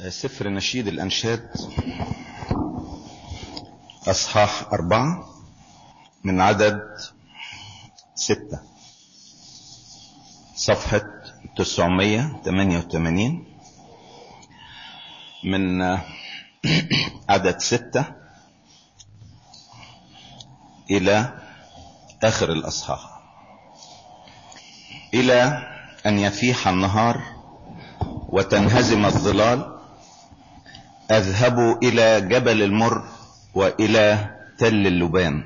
سفر نشيد الأنشاد أصحاح أربعة من عدد ستة صفحة تسعمية تمانية وتمانين من عدد ستة إلى آخر الأصحاح إلى أن يفيح النهار وتنهزم الظلال اذهب الى جبل المر والى تل اللبان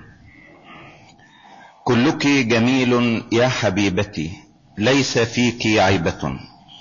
كلك جميل يا حبيبتي ليس فيك عيبة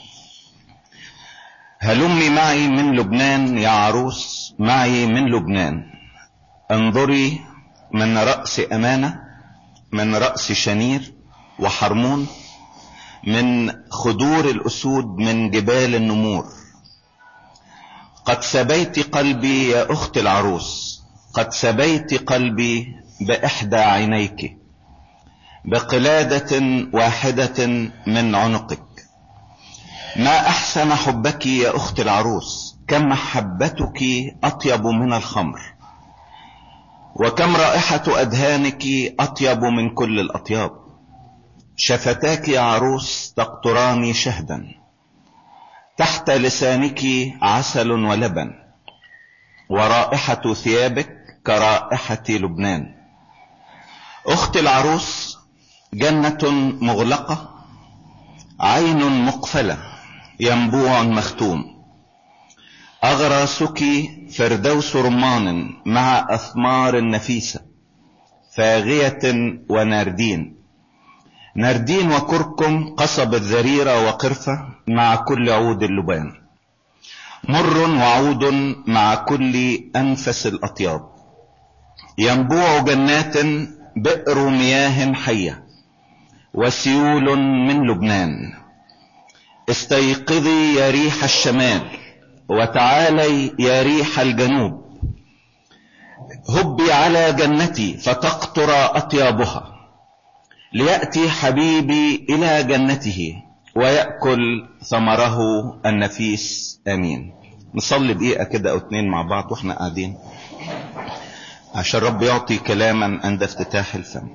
هلمي معي من لبنان يا عروس معي من لبنان انظري من رأس امانة من رأس شنير وحرمون من خدور الاسود من جبال النمور قد سبيت قلبي يا اخت العروس قد سبيت قلبي باحدى عينيك بقلادة واحدة من عنقك ما احسن حبك يا اخت العروس كم محبتك اطيب من الخمر وكم رائحة ادهانك اطيب من كل الاطياب شفتاك يا عروس تقطران شهدا تحت لسانك عسل ولبن ورائحة ثيابك كرائحة لبنان اخت العروس جنة مغلقة عين مقفلة ينبوع مختوم اغراسك فردوس رمان مع اثمار نفيسة فاغية وناردين ناردين وكركم قصب الذريرة وقرفة مع كل عود اللبان مر وعود مع كل أنفس الأطياب ينبوع جنات بئر مياه حية وسيول من لبنان استيقظي يا ريح الشمال وتعالي يا ريح الجنوب هبي على جنتي فتقطر أطيابها ليأتي حبيبي إلى جنته ويأكل ثمره النفيس آمين نصلي دقيقة كده أو اتنين مع بعض واحنا قاعدين عشان رب يعطي كلاما عند افتتاح الفم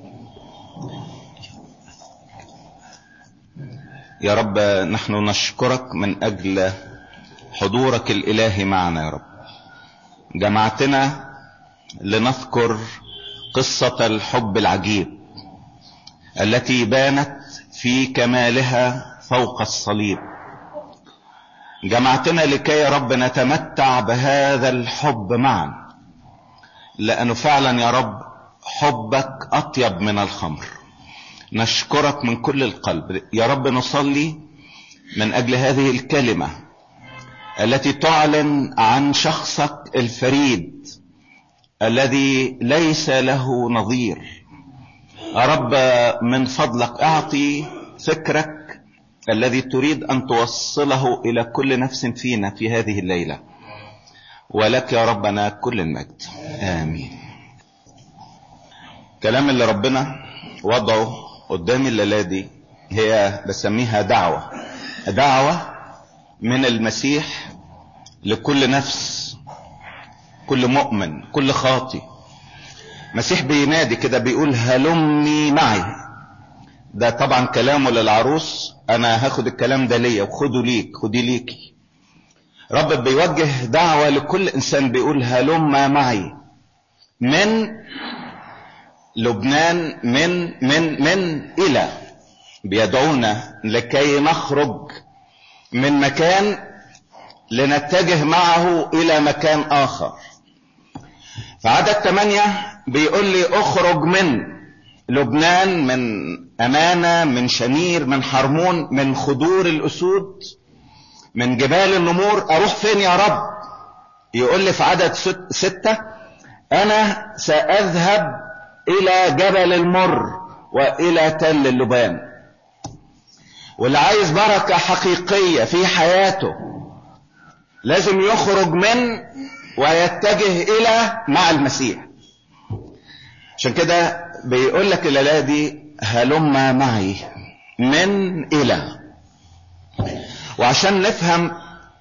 يا رب نحن نشكرك من أجل حضورك الإلهي معنا يا رب جمعتنا لنذكر قصة الحب العجيب التي بانت في كمالها فوق الصليب جمعتنا لكي يا رب نتمتع بهذا الحب معا لانه فعلا يا رب حبك اطيب من الخمر نشكرك من كل القلب يا رب نصلي من اجل هذه الكلمة التي تعلن عن شخصك الفريد الذي ليس له نظير يا رب من فضلك اعطي فكرك الذي تريد ان توصله الى كل نفس فينا في هذه الليلة ولك يا ربنا كل المجد امين كلام اللي ربنا وضعه قدام الليلة دي هي بسميها دعوة دعوة من المسيح لكل نفس كل مؤمن كل خاطي مسيح بينادي كده بيقول هلمي معي ده طبعا كلامه للعروس انا هاخد الكلام ده ليا وخده ليك خدي ليكي رب بيوجه دعوة لكل انسان بيقول هلم معي من لبنان من من من الى بيدعونا لكي نخرج من مكان لنتجه معه الى مكان اخر فعدد ثمانية بيقول لي اخرج من لبنان من امانة من شنير من حرمون من خدور الاسود من جبال النمور اروح فين يا رب يقول لي في عدد ستة انا ساذهب الى جبل المر والى تل اللبان واللي عايز بركة حقيقية في حياته لازم يخرج من ويتجه الى مع المسيح عشان كده بيقول لك الليلة دي هلم معي من الى وعشان نفهم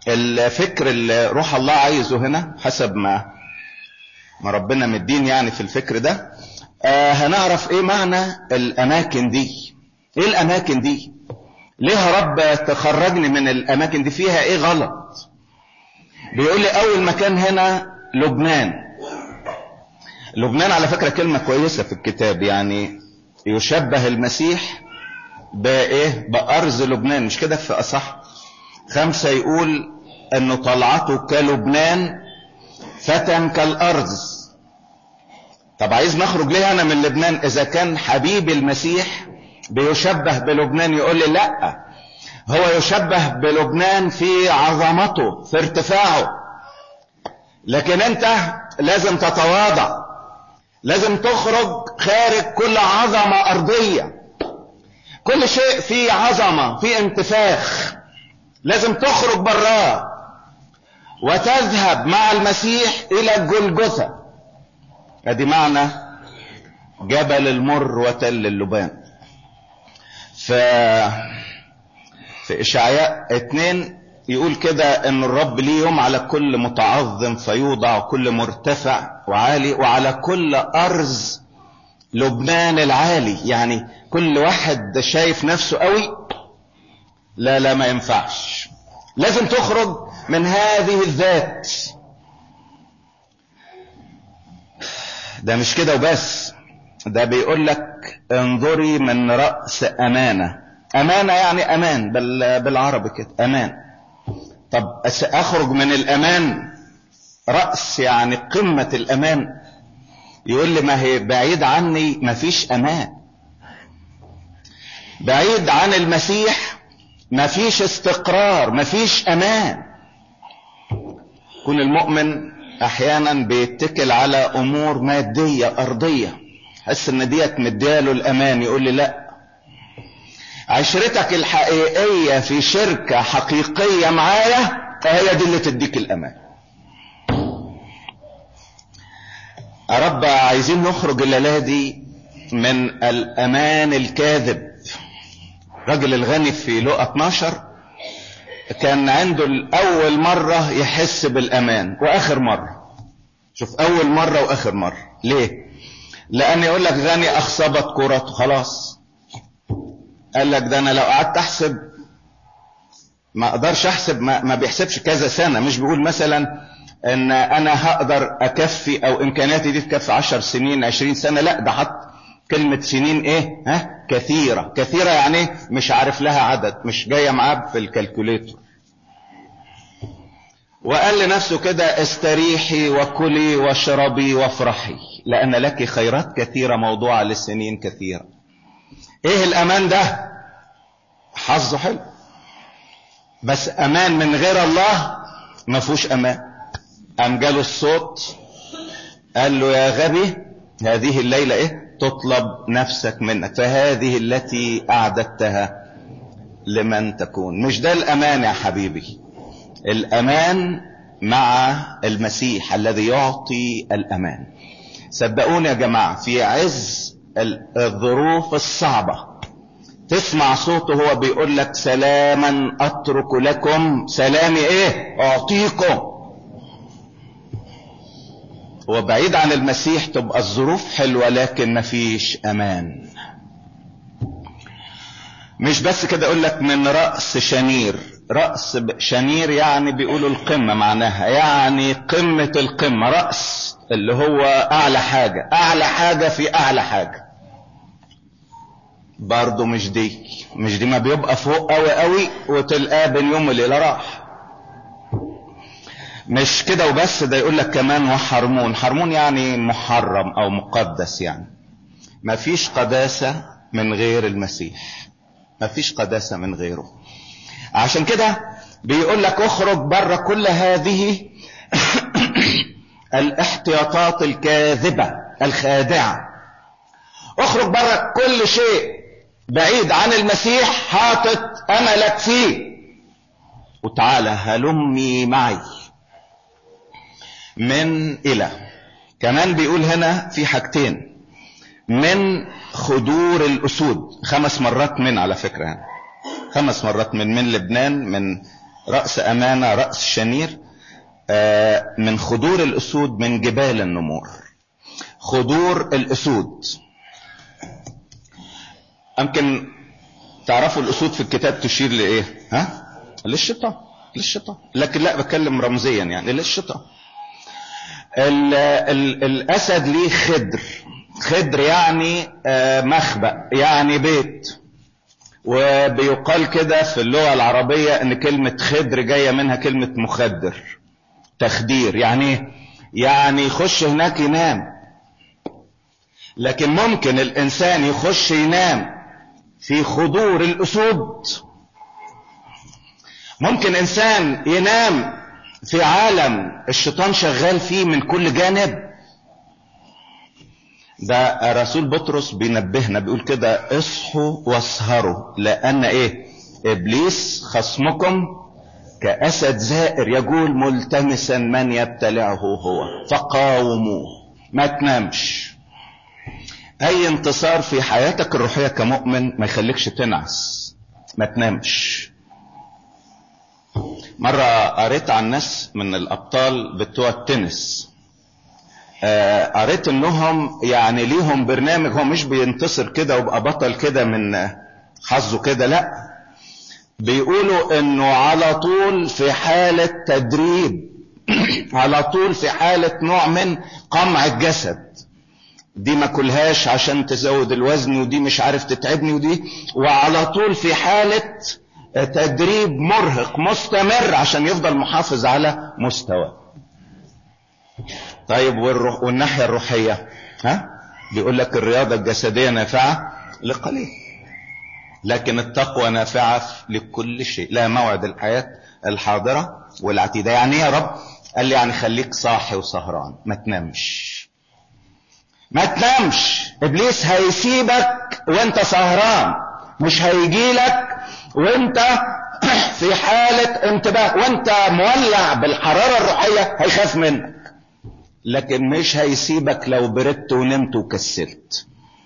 الفكر اللي روح الله عايزه هنا حسب ما ما ربنا مدين يعني في الفكر ده آه هنعرف ايه معنى الاماكن دي ايه الاماكن دي ليه يا رب تخرجني من الاماكن دي فيها ايه غلط بيقول لي اول مكان هنا لبنان لبنان على فكرة كلمة كويسة في الكتاب يعني يشبه المسيح بايه بارز لبنان مش كده في اصح خمسة يقول انه طلعته كلبنان فتى كالارز طب عايز نخرج ليه انا من لبنان اذا كان حبيب المسيح بيشبه بلبنان يقول لي لا هو يشبه بلبنان في عظمته في ارتفاعه لكن انت لازم تتواضع لازم تخرج خارج كل عظمة ارضية كل شيء فيه عظمة فيه انتفاخ لازم تخرج براه وتذهب مع المسيح الى الجلجثة ادي معنى جبل المر وتل اللبان ف في اشعياء اتنين يقول كده ان الرب ليه يوم على كل متعظم فيوضع وكل مرتفع وعالي وعلى كل ارز لبنان العالي يعني كل واحد شايف نفسه قوي لا لا ما ينفعش لازم تخرج من هذه الذات ده مش كده وبس ده بيقول لك انظري من رأس أمانة أمانة يعني أمان بال بالعربي كده أمان طب أخرج من الأمان رأس يعني قمة الأمان يقول لي ما هي بعيد عني ما فيش أمان بعيد عن المسيح ما فيش استقرار ما فيش أمان كون المؤمن أحيانا بيتكل على أمور مادية أرضية حس ان ديت مدياله الامان يقول لي لا عشرتك الحقيقية في شركة حقيقية معايا هي دي اللي تديك الامان يا رب عايزين نخرج الليلة دي من الامان الكاذب الراجل الغني في لقى 12 كان عنده الاول مرة يحس بالامان واخر مرة شوف اول مرة واخر مرة ليه لان يقول لك غني اخصبت كرته خلاص قال لك ده انا لو قعدت احسب ما اقدرش احسب ما, ما بيحسبش كذا سنة مش بيقول مثلا ان انا هقدر اكفي او امكانياتي دي تكفي عشر سنين عشرين سنة لا ده حط كلمة سنين ايه ها كثيرة كثيرة يعني مش عارف لها عدد مش جاية معاه في الكالكوليتر وقال لنفسه كده استريحي وكلي واشربي وافرحي لأن لك خيرات كثيرة موضوعة للسنين كثيرة ايه الامان ده حظه حلو بس امان من غير الله ما فيهوش امان قام جاله الصوت قال له يا غبي هذه الليلة ايه تطلب نفسك منك فهذه التي اعددتها لمن تكون مش ده الامان يا حبيبي الامان مع المسيح الذي يعطي الامان صدقوني يا جماعة في عز الظروف الصعبة تسمع صوته هو بيقول لك سلاما اترك لكم سلامي ايه اعطيكم هو بعيد عن المسيح تبقى الظروف حلوة لكن مفيش امان مش بس كده اقول لك من رأس شنير رأس شنير يعني بيقولوا القمة معناها يعني قمة القمة رأس اللي هو اعلى حاجة اعلى حاجة في اعلى حاجة برضه مش دي مش دي ما بيبقى فوق قوي قوي وتلقاه بين يوم وليلة راح مش كده وبس ده يقول لك كمان وحرمون حرمون يعني محرم او مقدس يعني ما فيش قداسة من غير المسيح ما فيش قداسة من غيره عشان كده بيقول لك اخرج بره كل هذه الاحتياطات الكاذبة الخادعة اخرج بره كل شيء بعيد عن المسيح حاطط املك فيه وتعالى هلمي معي من الى كمان بيقول هنا في حاجتين من خدور الاسود خمس مرات من على فكرة يعني. خمس مرات من من لبنان من رأس أمانة رأس شنير آه، من خدور الأسود من جبال النمور خدور الأسود يمكن تعرفوا الأسود في الكتاب تشير لإيه ها للشيطان للشيطان لكن لا بتكلم رمزيا يعني للشيطان ال ال الأسد ليه خدر خدر يعني آه، مخبأ يعني بيت وبيقال كده في اللغة العربية ان كلمة خدر جاية منها كلمة مخدر تخدير يعني يعني يخش هناك ينام لكن ممكن الانسان يخش ينام في خضور الاسود ممكن انسان ينام في عالم الشيطان شغال فيه من كل جانب ده رسول بطرس بينبهنا بيقول كده اصحوا واسهروا لان ايه ابليس خصمكم كاسد زائر يقول ملتمسا من يبتلعه هو فقاوموه ما تنامش اي انتصار في حياتك الروحية كمؤمن ما يخليكش تنعس ما تنامش مرة قريت عن ناس من الابطال بتوع التنس آه، قريت انهم يعني ليهم برنامج هو مش بينتصر كده ويبقى بطل كده من حظه كده لا بيقولوا انه على طول في حالة تدريب على طول في حالة نوع من قمع الجسد دي ما كلهاش عشان تزود الوزن ودي مش عارف تتعبني ودي وعلى طول في حالة تدريب مرهق مستمر عشان يفضل محافظ على مستوى طيب والروح والناحية الروحية ها بيقول لك الرياضة الجسدية نافعة لقليل لكن التقوى نافعة لكل شيء لا موعد الحياة الحاضرة والعتيدة يعني يا رب قال لي يعني خليك صاحي وسهران ما تنامش ما تنامش ابليس هيسيبك وانت سهران مش هيجي لك وانت في حالة انتباه وانت مولع بالحرارة الروحية هيخاف منك لكن مش هيسيبك لو بردت ونمت وكسلت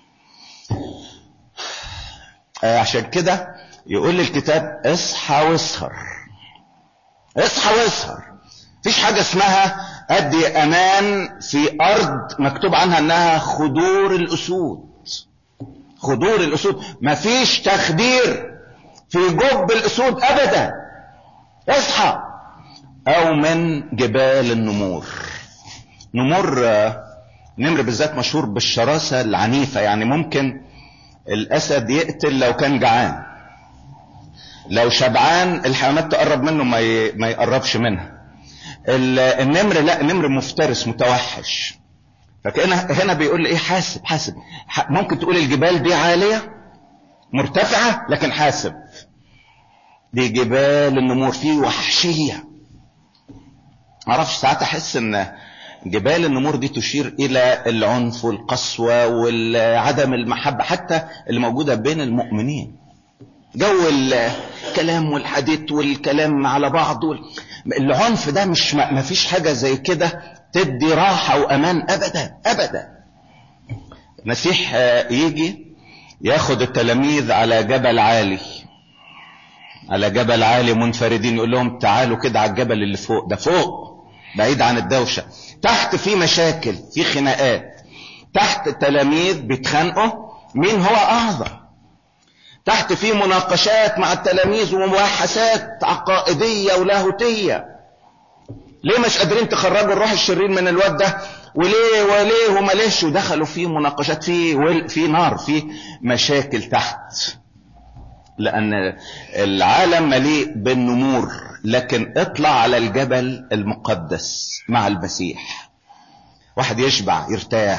آه عشان كده يقول الكتاب اصحى واسهر اصحى واسهر فيش حاجة اسمها ادي امان في ارض مكتوب عنها انها خدور الاسود خدور الاسود مفيش تخدير في جب الاسود ابدا اصحى او من جبال النمور نمر نمر بالذات مشهور بالشراسة العنيفة يعني ممكن الاسد يقتل لو كان جعان لو شبعان الحيوانات تقرب منه ما ما يقربش منها النمر لا النمر مفترس متوحش فكأن هنا بيقول لي ايه حاسب حاسب ممكن تقول الجبال دي عالية مرتفعة لكن حاسب دي جبال النمور فيه وحشية معرفش ساعات احس ان جبال النمور دي تشير الى العنف والقسوة وعدم المحبة حتى اللي موجودة بين المؤمنين جو الكلام والحديث والكلام على بعض العنف ده مش ما فيش حاجة زي كده تدي راحة وامان ابدا ابدا المسيح يجي ياخد التلاميذ على جبل عالي على جبل عالي منفردين يقول لهم تعالوا كده على الجبل اللي فوق ده فوق بعيد عن الدوشة تحت في مشاكل في خناقات تحت تلاميذ بيتخانقوا مين هو اعظم تحت في مناقشات مع التلاميذ ومباحثات عقائدية ولاهوتية ليه مش قادرين تخرجوا الروح الشرير من الواد ده وليه وليه وما ليش ودخلوا في مناقشات في في نار في مشاكل تحت لان العالم مليء بالنمور لكن اطلع على الجبل المقدس مع المسيح واحد يشبع يرتاح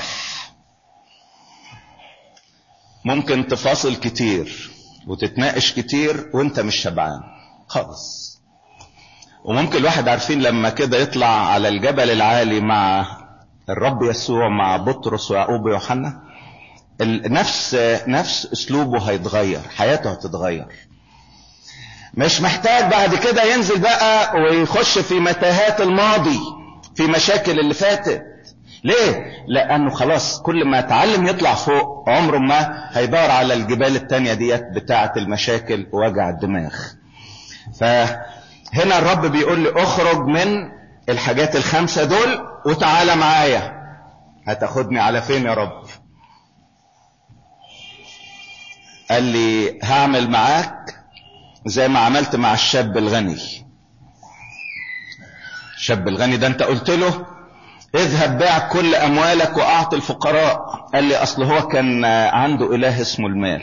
ممكن تفاصل كتير وتتناقش كتير وانت مش شبعان خالص وممكن الواحد عارفين لما كده يطلع على الجبل العالي مع الرب يسوع مع بطرس ويعقوب ويوحنا نفس نفس اسلوبه هيتغير حياته هتتغير مش محتاج بعد كده ينزل بقى ويخش في متاهات الماضي في مشاكل اللي فاتت ليه لانه خلاص كل ما اتعلم يطلع فوق عمره ما هيدور على الجبال التانية ديت بتاعة المشاكل ووجع الدماغ ف هنا الرب بيقول لي اخرج من الحاجات الخمسة دول وتعالى معايا هتاخدني على فين يا رب قال لي هعمل معاك زي ما عملت مع الشاب الغني الشاب الغني ده انت قلت له اذهب بيع كل اموالك واعط الفقراء قال لي اصل هو كان عنده اله اسمه المال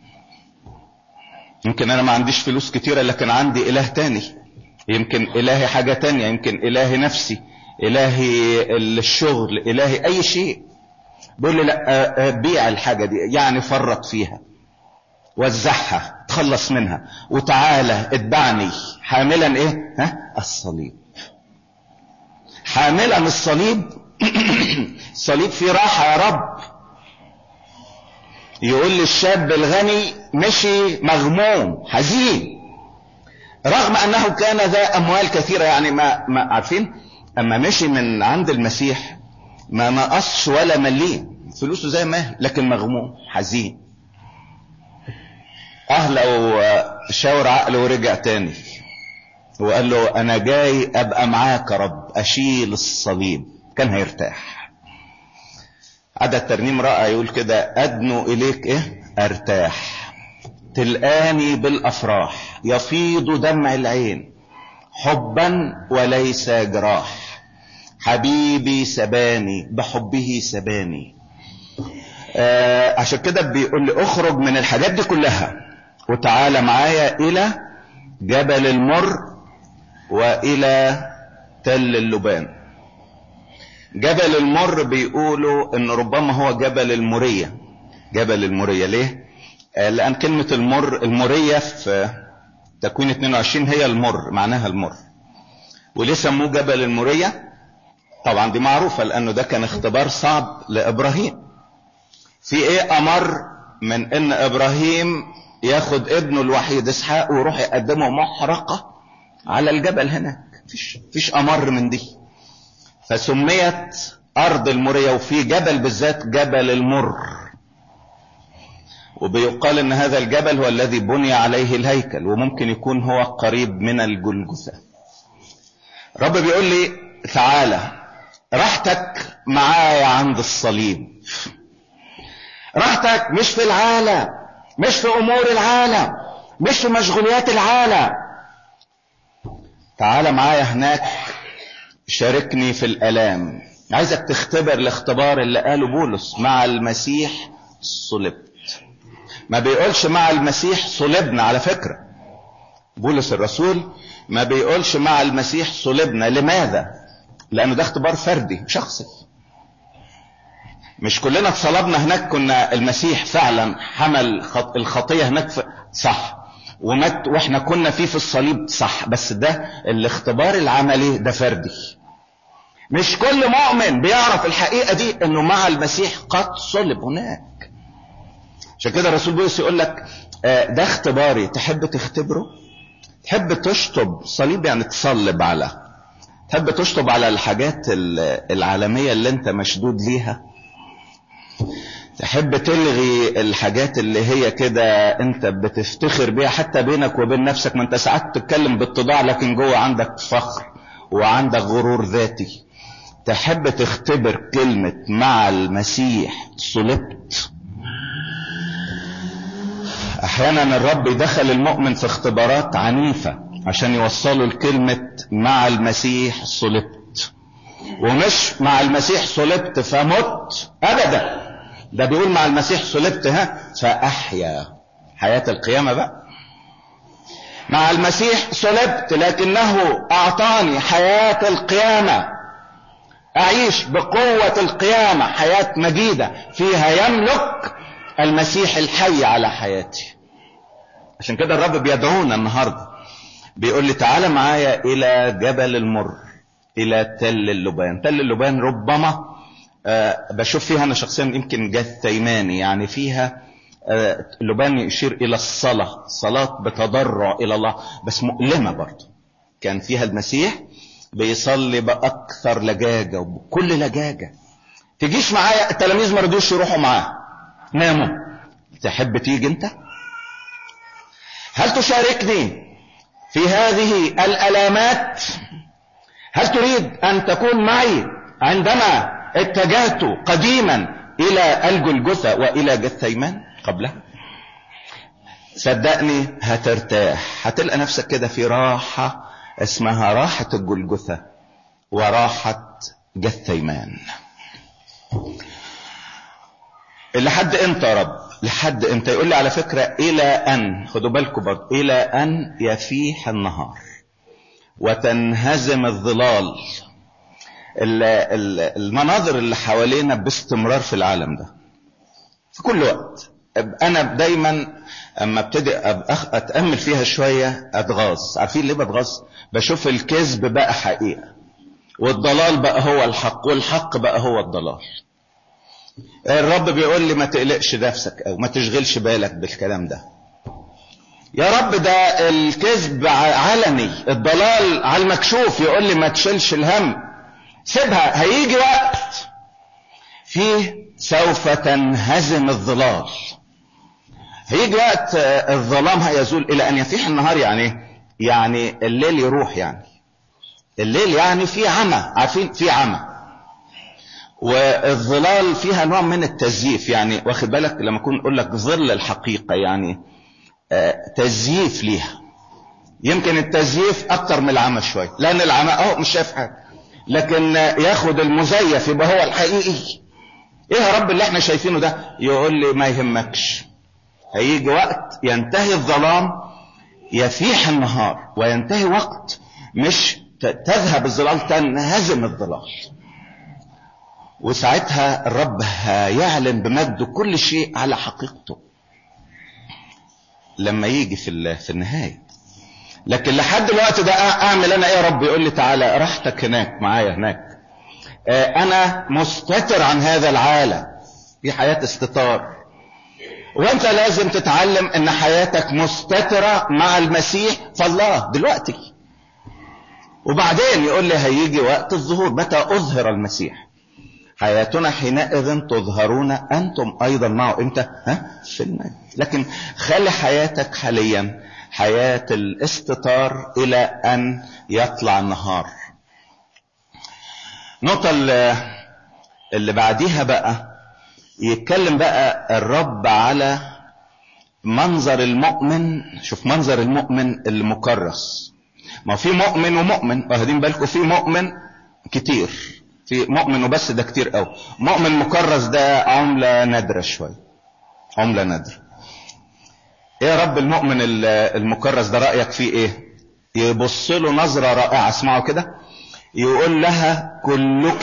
يمكن انا ما عنديش فلوس كتيرة لكن عندي اله تاني يمكن الهي حاجة تانية يمكن الهي نفسي الهي الشغل الهي اي شيء بيقول لي لا بيع الحاجة دي يعني فرط فيها وزعها تخلص منها وتعالى اتبعني حاملا ايه ها الصليب حاملا الصليب الصليب فيه راحة يا رب يقول لي الشاب الغني مشي مغموم حزين رغم انه كان ذا اموال كثيرة يعني ما, ما عارفين اما مشي من عند المسيح ما نقصش ولا مليم فلوسه زي ما هي لكن مغموم حزين اهله شاور عقله ورجع تاني وقال له انا جاي ابقى معاك يا رب اشيل الصليب كان هيرتاح عدد ترنيم رائع يقول كده ادنو اليك ايه ارتاح تلقاني بالافراح يفيض دمع العين حبا وليس جراح حبيبي سباني بحبه سباني آه عشان كده بيقول لي اخرج من الحاجات دي كلها وتعالى معايا الى جبل المر والى تل اللبان جبل المر بيقولوا ان ربما هو جبل المورية جبل المورية ليه آه لان كلمة المر المورية في تكوين 22 هي المر معناها المر وليه سموه جبل المورية طبعا دي معروفة لانه ده كان اختبار صعب لابراهيم في ايه امر من ان ابراهيم ياخد ابنه الوحيد اسحاق ويروح يقدمه محرقة على الجبل هناك فيش, فيش امر من دي فسميت ارض المورية وفي جبل بالذات جبل المر وبيقال ان هذا الجبل هو الذي بني عليه الهيكل وممكن يكون هو قريب من الجلجثة رب بيقول لي تعالى راحتك معايا عند الصليب راحتك مش في العالم مش في امور العالم مش في مشغوليات العالم تعال معايا هناك شاركني في الالام عايزك تختبر الاختبار اللي قاله بولس مع المسيح صلبت ما بيقولش مع المسيح صلبنا على فكرة بولس الرسول ما بيقولش مع المسيح صلبنا لماذا لانه ده اختبار فردي شخصي مش كلنا اتصلبنا هناك كنا المسيح فعلا حمل خط الخطية هناك في صح ومات واحنا كنا فيه في الصليب صح بس ده الاختبار العملي ده فردي مش كل مؤمن بيعرف الحقيقة دي انه مع المسيح قد صلب هناك عشان كده الرسول بولس يقول لك ده اختباري تحب تختبره تحب تشطب صليب يعني تصلب على تحب تشطب على الحاجات العالمية اللي انت مشدود ليها تحب تلغي الحاجات اللي هي كده انت بتفتخر بيها حتى بينك وبين نفسك ما انت ساعات تتكلم باتضاع لكن جوه عندك فخر وعندك غرور ذاتي تحب تختبر كلمة مع المسيح صلبت احيانا الرب يدخل المؤمن في اختبارات عنيفة عشان يوصله لكلمة مع المسيح صلبت ومش مع المسيح صلبت فمت ابدا ده بيقول مع المسيح صلبت ها فاحيا حياة القيامة بقى مع المسيح صلبت لكنه اعطاني حياة القيامة اعيش بقوة القيامة حياة مجيدة فيها يملك المسيح الحي على حياتي عشان كده الرب بيدعونا النهاردة بيقول لي تعالى معايا الى جبل المر الى تل اللبان تل اللبان ربما آه بشوف فيها انا شخصيا يمكن جثيماني يعني فيها آه اللبان يشير الى الصلاة صلاة بتضرع الى الله بس مؤلمة برضه كان فيها المسيح بيصلي باكثر لجاجة وبكل لجاجة تجيش معايا التلاميذ ما رضوش يروحوا معاه ناموا تحب تيجي انت هل تشاركني في هذه الالامات هل تريد ان تكون معي عندما اتجهت قديما الى الجلجثة والى جثيمان قبلها صدقني هترتاح هتلقى نفسك كده في راحة اسمها راحة الجلجثة وراحة جثيمان لحد امتى يا رب لحد امتى يقول لي على فكرة الى ان خدوا بالكم برضه الى ان يفيح النهار وتنهزم الظلال المناظر اللي حوالينا باستمرار في العالم ده في كل وقت انا دايما اما ابتدي اتامل فيها شويه اتغاظ عارفين ليه بتغاظ بشوف الكذب بقى حقيقه والضلال بقى هو الحق والحق بقى هو الضلال الرب بيقول لي ما تقلقش نفسك او ما تشغلش بالك بالكلام ده يا رب ده الكذب علني الضلال على المكشوف يقول لي ما تشيلش الهم سيبها هيجي وقت فيه سوف تنهزم الظلال هيجي وقت الظلام هيزول الى ان يفيح النهار يعني يعني الليل يروح يعني الليل يعني في عمى عارفين في عمى والظلال فيها نوع من التزييف يعني واخد بالك لما اكون اقول لك ظل الحقيقه يعني تزييف ليها يمكن التزييف اكتر من العمى شويه لان العمى اهو مش شايف حاجه لكن ياخد المزيف يبقى هو الحقيقي ايه يا رب اللي احنا شايفينه ده يقول لي ما يهمكش هيجي وقت ينتهي الظلام يفيح النهار وينتهي وقت مش تذهب الظلال تنهزم الظلال وساعتها الرب هيعلن بمجده كل شيء على حقيقته لما يجي في في النهايه لكن لحد الوقت ده اعمل انا ايه يا رب يقول لي تعالى راحتك هناك معايا هناك انا مستتر عن هذا العالم دي حياه استتار وانت لازم تتعلم ان حياتك مستترة مع المسيح فالله دلوقتي وبعدين يقول لي هيجي وقت الظهور متى اظهر المسيح حياتنا حينئذ تظهرون انتم ايضا معه امتى ها في المجد لكن خلي حياتك حاليا حياة الاستتار الى ان يطلع النهار النقطة اللي بعديها بقى يتكلم بقى الرب على منظر المؤمن شوف منظر المؤمن المكرس ما في مؤمن ومؤمن واخدين بالكم في مؤمن كتير في مؤمن وبس ده كتير قوي مؤمن مكرس ده عملة نادرة شوية عملة نادرة ايه يا رب المؤمن المكرس ده رأيك فيه ايه يبص له نظرة رائعة اسمعوا كده يقول لها كلك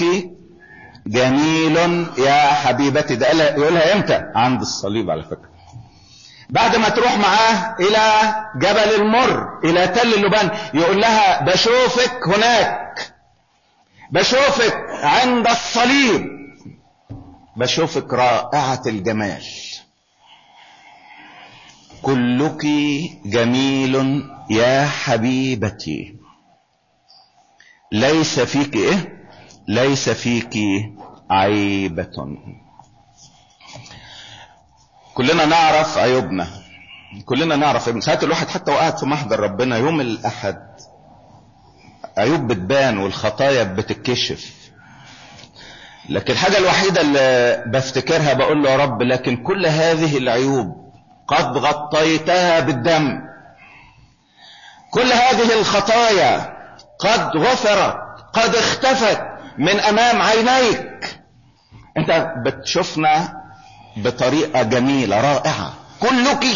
جميل يا حبيبتي ده يقولها امتى عند الصليب على فكرة بعد ما تروح معاه الى جبل المر الى تل اللبان يقول لها بشوفك هناك بشوفك عند الصليب بشوفك رائعة الجمال كلك جميل يا حبيبتي ليس فيك ايه ليس فيك عيبة كلنا نعرف عيوبنا كلنا نعرف عيوبنا ساعات الواحد حتى وقعد في محضر ربنا يوم الاحد عيوب بتبان والخطايا بتتكشف لكن الحاجة الوحيدة اللي بفتكرها بقول له يا رب لكن كل هذه العيوب قد غطيتها بالدم كل هذه الخطايا قد غفرت قد اختفت من امام عينيك انت بتشوفنا بطريقة جميلة رائعة كلك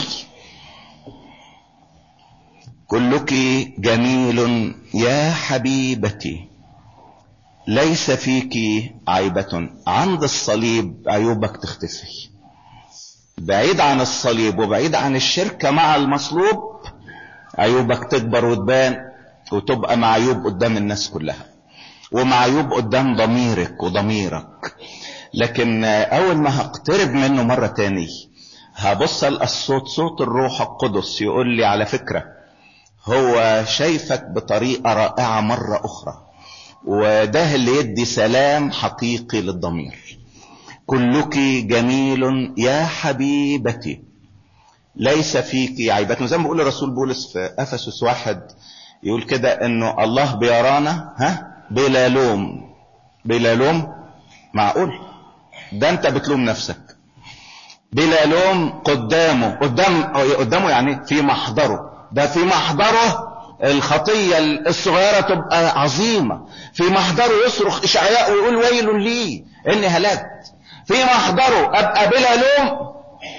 كلك جميل يا حبيبتي ليس فيك عيبة عند الصليب عيوبك تختفي بعيد عن الصليب وبعيد عن الشركة مع المصلوب عيوبك تكبر وتبان وتبقى معيوب قدام الناس كلها ومعيوب قدام ضميرك وضميرك لكن اول ما هقترب منه مرة تاني هبص الصوت صوت الروح القدس يقول لي على فكرة هو شايفك بطريقة رائعة مرة اخرى وده اللي يدي سلام حقيقي للضمير كلك جميل يا حبيبتي ليس فيك عيبات زي ما بيقول الرسول بولس في افسس واحد يقول كده انه الله بيرانا ها بلا لوم بلا لوم معقول ده انت بتلوم نفسك بلا لوم قدامه قدام قدامه يعني في محضره ده في محضره الخطية الصغيرة تبقى عظيمة في محضره يصرخ إشعياء ويقول ويل لي إني هلكت في محضره أبقى بلا لوم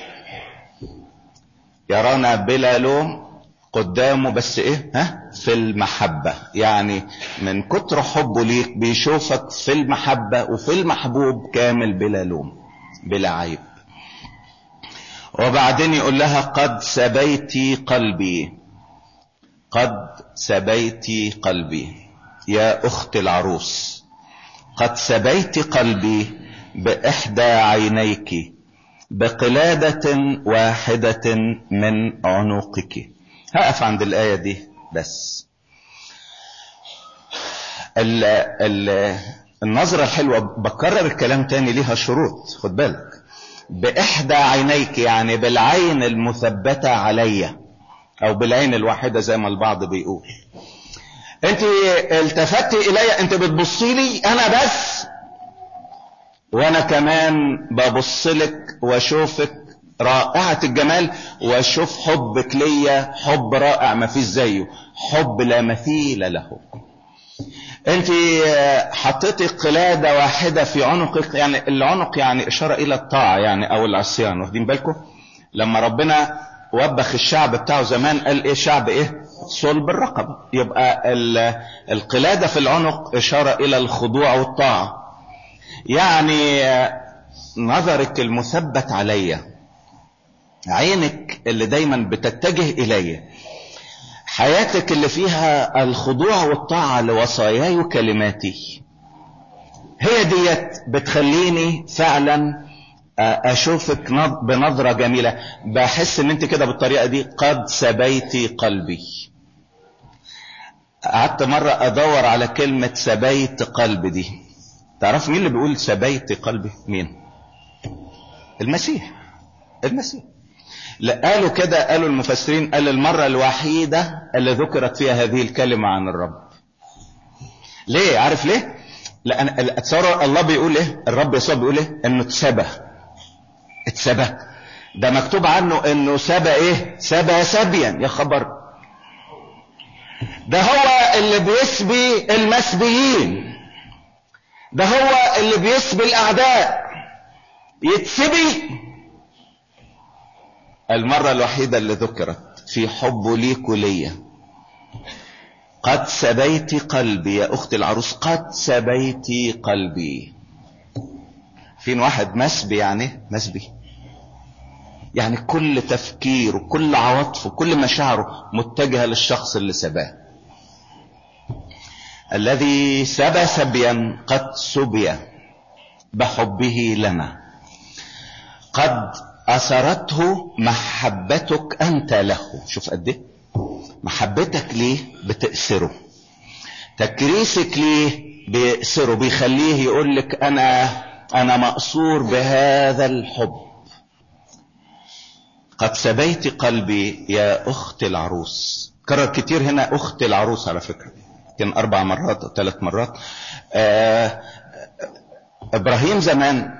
يرانا بلا لوم قدامه بس إيه ها في المحبة يعني من كتر حبه ليك بيشوفك في المحبة وفي المحبوب كامل بلا لوم بلا عيب وبعدين يقول لها قد سبيت قلبي قد سبيت قلبي يا اخت العروس قد سبيت قلبي باحدى عينيك بقلادة واحدة من عنقك هقف عند الآية دي بس ال ال النظرة الحلوة بكرر الكلام تاني ليها شروط خد بالك باحدى عينيك يعني بالعين المثبتة علي او بالعين الواحدة زي ما البعض بيقول انت التفتي الي انت بتبصي لي انا بس وانا كمان ببص لك واشوفك رائعة الجمال واشوف حبك ليا حب رائع ما فيش زيه حب لا مثيل له انت حطيتي قلادة واحدة في عنقك يعني العنق يعني اشارة الى الطاعة يعني او العصيان واخدين بالكم لما ربنا وبخ الشعب بتاعه زمان قال ايه شعب ايه صلب الرقبة يبقى القلادة في العنق اشارة الى الخضوع والطاعة يعني نظرك المثبت عليا عينك اللي دايما بتتجه الي حياتك اللي فيها الخضوع والطاعة لوصاياي وكلماتي هي ديت بتخليني فعلا اشوفك بنظرة جميلة بحس ان انت كده بالطريقة دي قد سبيتي قلبي قعدت مرة ادور على كلمة سبيت قلبي دي تعرف مين اللي بيقول سبيت قلبي مين المسيح المسيح لا قالوا كده قالوا المفسرين قال المرة الوحيدة اللي ذكرت فيها هذه الكلمة عن الرب ليه عارف ليه لأن اتصور الله بيقول ايه الرب يسوع بيقول ايه انه اتسبى اتسبى ده مكتوب عنه انه سبى ايه سبى سبيا يا خبر ده هو اللي بيسبي المسبيين ده هو اللي بيسبي الاعداء يتسبي المرة الوحيدة اللي ذكرت في حبه ليك وليا قد سبيت قلبي يا اختي العروس قد سبيت قلبي فين واحد مسبي يعني مسبي يعني كل تفكيره كل عواطفه كل مشاعره متجهة للشخص اللي سباه الذي سبى سبيا قد سبي بحبه لنا قد أثرته محبتك أنت له شوف قد ايه محبتك ليه بتأثره تكريسك ليه بيأثره بيخليه يقول لك أنا أنا مأسور بهذا الحب قد سبيت قلبي يا أخت العروس كرر كتير هنا أخت العروس على فكرة كان أربع مرات أو ثلاث مرات آه إبراهيم زمان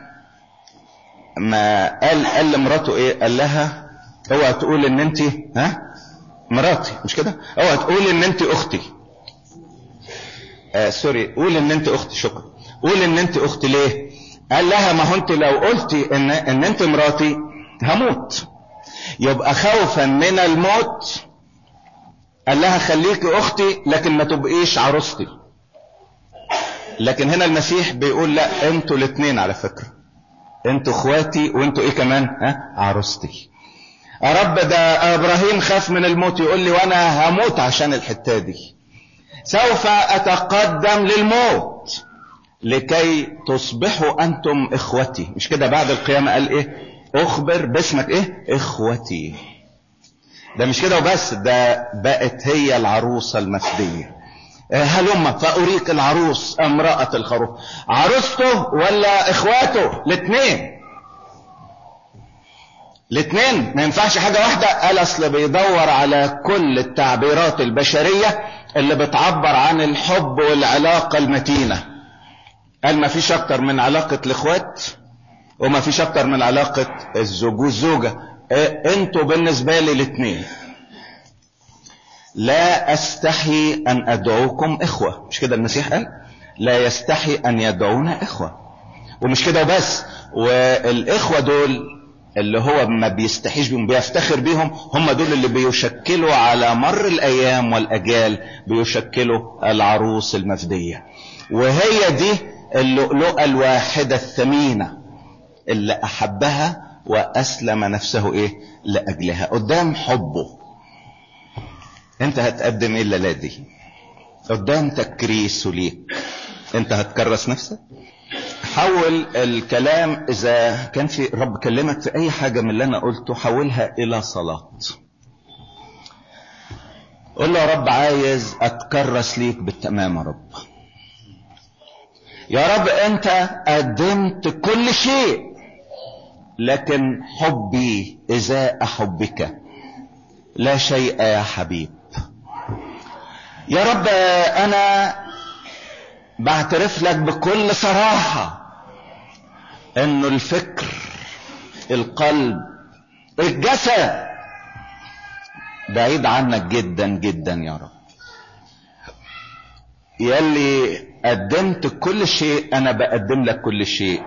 ما قال قال لمراته ايه قال لها اوعى تقول ان انت ها مراتي مش كده اوعى تقول ان انت اختي آه سوري قول ان انت اختي شكرا قول ان انت اختي ليه قال لها ما هو انت لو قلتي ان ان انت مراتي هموت يبقى خوفا من الموت قال لها خليكي اختي لكن ما تبقيش عروستي لكن هنا المسيح بيقول لا انتوا الاثنين على فكره انتوا اخواتي وانتوا ايه كمان ها عروستي يا رب ده ابراهيم خاف من الموت يقول لي وانا هموت عشان الحته دي سوف اتقدم للموت لكي تصبحوا انتم اخوتي مش كده بعد القيامه قال ايه اخبر باسمك ايه اخوتي ده مش كده وبس ده بقت هي العروسه المفديه هلم فأريك العروس امرأة الخروف عروسته ولا اخواته الاثنين الاثنين ما ينفعش حاجة واحدة قال اصل بيدور على كل التعبيرات البشرية اللي بتعبر عن الحب والعلاقة المتينة قال ما فيش اكتر من علاقة الاخوات وما فيش اكتر من علاقة الزوج والزوجة إيه انتوا بالنسبة لي الاثنين لا استحي ان ادعوكم اخوة مش كده المسيح قال لا يستحي ان يدعونا اخوة ومش كده بس والاخوة دول اللي هو ما بيستحيش بيهم بيفتخر بيهم هم دول اللي بيشكلوا على مر الايام والاجيال بيشكلوا العروس المفدية وهي دي اللؤلؤة الواحدة الثمينة اللي احبها واسلم نفسه ايه لاجلها قدام حبه انت هتقدم ايه الليله دي قدام تكريسه ليك انت هتكرس نفسك حول الكلام اذا كان في رب كلمك في اي حاجة من اللي انا قلته حولها الى صلاة قول له يا رب عايز اتكرس ليك بالتمام يا رب يا رب انت قدمت كل شيء لكن حبي ازاء حبك لا شيء يا حبيب يا رب انا بعترف لك بكل صراحة انه الفكر القلب الجسد بعيد عنك جدا جدا يا رب يلي قدمت كل شيء انا بقدم لك كل شيء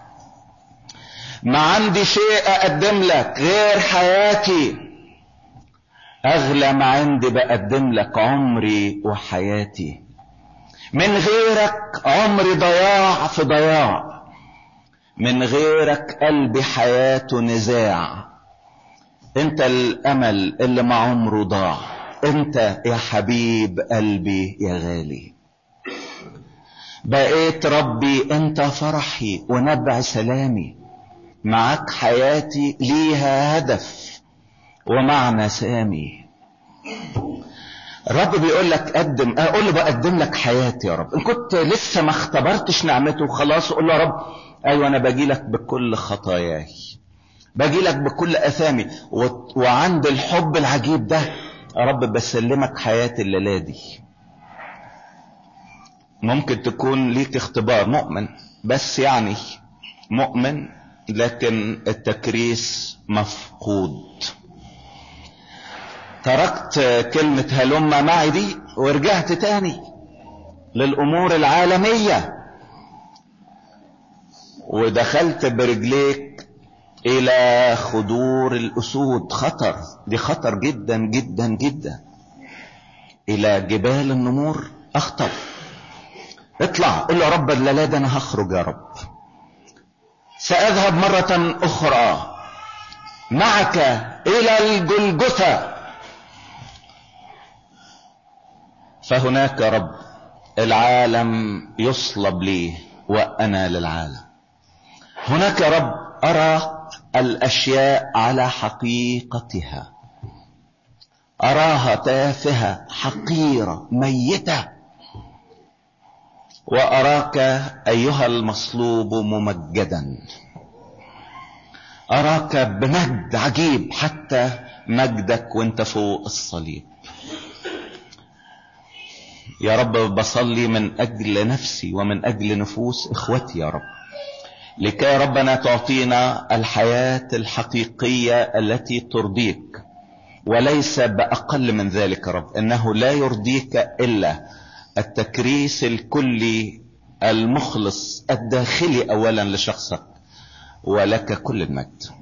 ما عندي شيء اقدم لك غير حياتي اغلى ما عندي بقدم لك عمري وحياتي من غيرك عمري ضياع في ضياع من غيرك قلبي حياته نزاع انت الامل اللي ما عمره ضاع انت يا حبيب قلبي يا غالي بقيت ربي انت فرحي ونبع سلامي معك حياتي ليها هدف ومعنى سامي الرب بيقول لك قدم اقول له بقدم لك حياتي يا رب ان كنت لسه ما اختبرتش نعمته خلاص قول له يا رب ايوه انا باجي لك بكل خطاياي باجي لك بكل اثامي و... وعند الحب العجيب ده يا رب بسلمك حياتي الليله دي ممكن تكون ليك اختبار مؤمن بس يعني مؤمن لكن التكريس مفقود تركت كلمة هلم معي دي ورجعت تاني للأمور العالمية ودخلت برجليك إلى خدور الأسود خطر دي خطر جدا جدا جدا إلى جبال النمور أخطر اطلع قل له يا رب الليلة ده أنا هخرج يا رب سأذهب مرة أخرى معك إلى الجلجثة فهناك يا رب العالم يصلب لي وانا للعالم هناك يا رب ارى الاشياء على حقيقتها اراها تافهه حقيره ميته واراك ايها المصلوب ممجدا اراك بمجد عجيب حتى مجدك وانت فوق الصليب يا رب بصلي من اجل نفسي ومن اجل نفوس اخوتي يا رب لكي ربنا تعطينا الحياة الحقيقية التي ترضيك وليس باقل من ذلك يا رب انه لا يرضيك الا التكريس الكلي المخلص الداخلي اولا لشخصك ولك كل المجد